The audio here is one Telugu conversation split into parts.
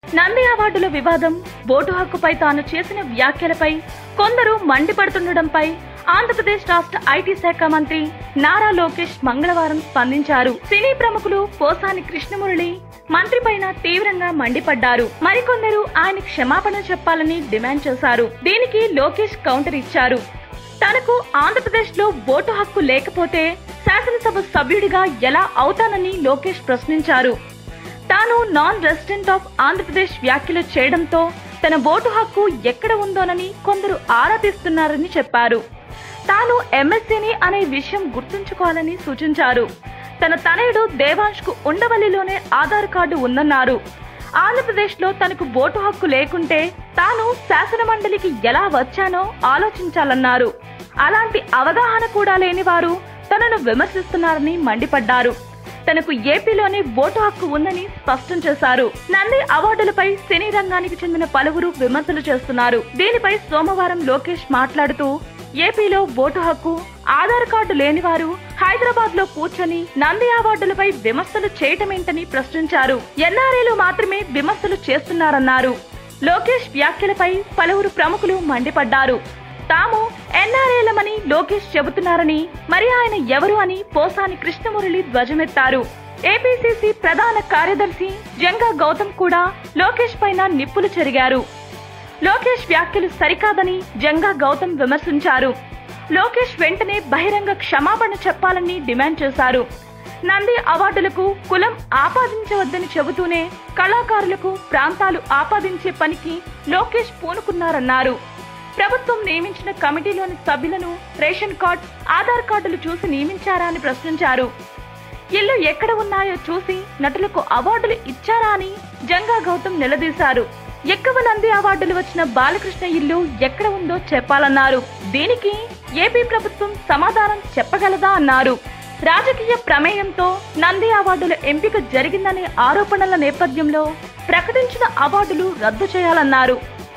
నంది అవార్డుల వివాదం ఓటు హక్కుపై తాను చేసిన వ్యాఖ్యలపై కొందరు మండిపడుతుండటంపై ఆంధ్రప్రదేశ్ రాష్ట్ర ఐటీ శాఖ మంత్రి నారా లోకేష్ మంగళవారం స్పందించారు సినీ ప్రముఖులు పోసాని కృష్ణమురళి మంత్రి పైన తీవ్రంగా మండిపడ్డారు మరికొందరు ఆయన క్షమాపణ చెప్పాలని డిమాండ్ చేశారు దీనికి లోకేష్ కౌంటర్ ఇచ్చారు తనకు ఆంధ్రప్రదేశ్ లో ఓటు హక్కు లేకపోతే శాసనసభ సభ్యుడిగా ఎలా అవుతానని లోకేష్ ప్రశ్నించారు తాను నాన్ రెసిడెంట్ ఆఫ్ ఆంధ్రప్రదేశ్ వ్యాఖ్యలు చేయడంతో తన ఓటు హక్కు ఎక్కడ ఉందోనని కొందరు ఆరాధిస్తున్నారని చెప్పారు తాను ఎమ్మెల్సీని అనే విషయం గుర్తుంచుకోవాలని సూచించారు తన తనయుడు దేవాంష్ కు ఉండవల్లిలోనే ఆధార్ కార్డు ఉందన్నారు ఆంధ్రప్రదేశ్ లో తనకు ఓటు హక్కు లేకుంటే తాను శాసన మండలికి ఎలా వచ్చానో ఆలోచించాలన్నారు అలాంటి అవగాహన కూడా లేని వారు తనను విమర్శిస్తున్నారని మండిపడ్డారు తనకు ఏపీలోనే ఓటు హక్కు ఉందని స్పష్టం చేశారు నంది అవార్డులపై సినీ రంగానికి చెందిన పలువురు విమర్శలు చేస్తున్నారు దీనిపై సోమవారం లోకేష్ మాట్లాడుతూ ఏపీలో ఓటు హక్కు ఆధార్ కార్డు లేనివారు హైదరాబాద్ లో కూర్చొని నంది అవార్డులపై విమర్శలు చేయటమేంటని ప్రశ్నించారు ఎన్ఆర్ఏలు మాత్రమే విమర్శలు చేస్తున్నారన్నారు లోకేష్ వ్యాఖ్యలపై పలువురు ప్రముఖులు మండిపడ్డారు తాము ఎన్ఆర్ఏలమని లోకేష్ చెబుతున్నారని మరి ఆయన ఎవరు అని పోసాని కృష్ణమురళి ధ్వజమెత్తారు ఏపీసీసీ ప్రధాన కార్యదర్శి జంగా గౌతమ్ కూడా లోకేష్ పైన నిప్పులు చెరిగారు లోకేష్ వ్యాఖ్యలు సరికాదని జంగా గౌతమ్ విమర్శించారు లోకేష్ వెంటనే బహిరంగ క్షమాపణ చెప్పాలని డిమాండ్ చేశారు నంది అవార్డులకు కులం ఆపాదించవద్దని చెబుతూనే కళాకారులకు ప్రాంతాలు ఆపాదించే పనికి లోకేష్ పూనుకున్నారన్నారు ప్రభుత్వం నియమించిన కమిటీలోని సభ్యులను రేషన్ కార్డ్ ఆధార్ కార్డులు చూసి నియమించారా అని ప్రశ్నించారు ఇల్లు ఎక్కడ ఉన్నాయో చూసి నటులకు అవార్డులు ఇచ్చారా అని జంగా గౌతమ్ నిలదీశారు ఎక్కువ నంది అవార్డులు వచ్చిన బాలకృష్ణ ఇల్లు ఎక్కడ ఉందో చెప్పాలన్నారు దీనికి ఏపీ ప్రభుత్వం సమాధానం చెప్పగలదా అన్నారు రాజకీయ ప్రమేయంతో నంది అవార్డుల ఎంపిక జరిగిందనే ఆరోపణల నేపథ్యంలో ప్రకటించిన అవార్డులు రద్దు చేయాలన్నారు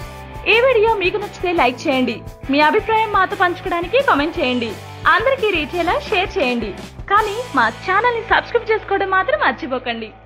ఈ వీడియో మీకు నచ్చితే లైక్ చేయండి మీ అభిప్రాయం మాతో పంచుకోవడానికి కామెంట్ చేయండి అందరికీ రీచ్ అయ్యేలా షేర్ చేయండి కానీ మా ఛానల్ ని సబ్స్క్రైబ్ చేసుకోవడం మాత్రం మర్చిపోకండి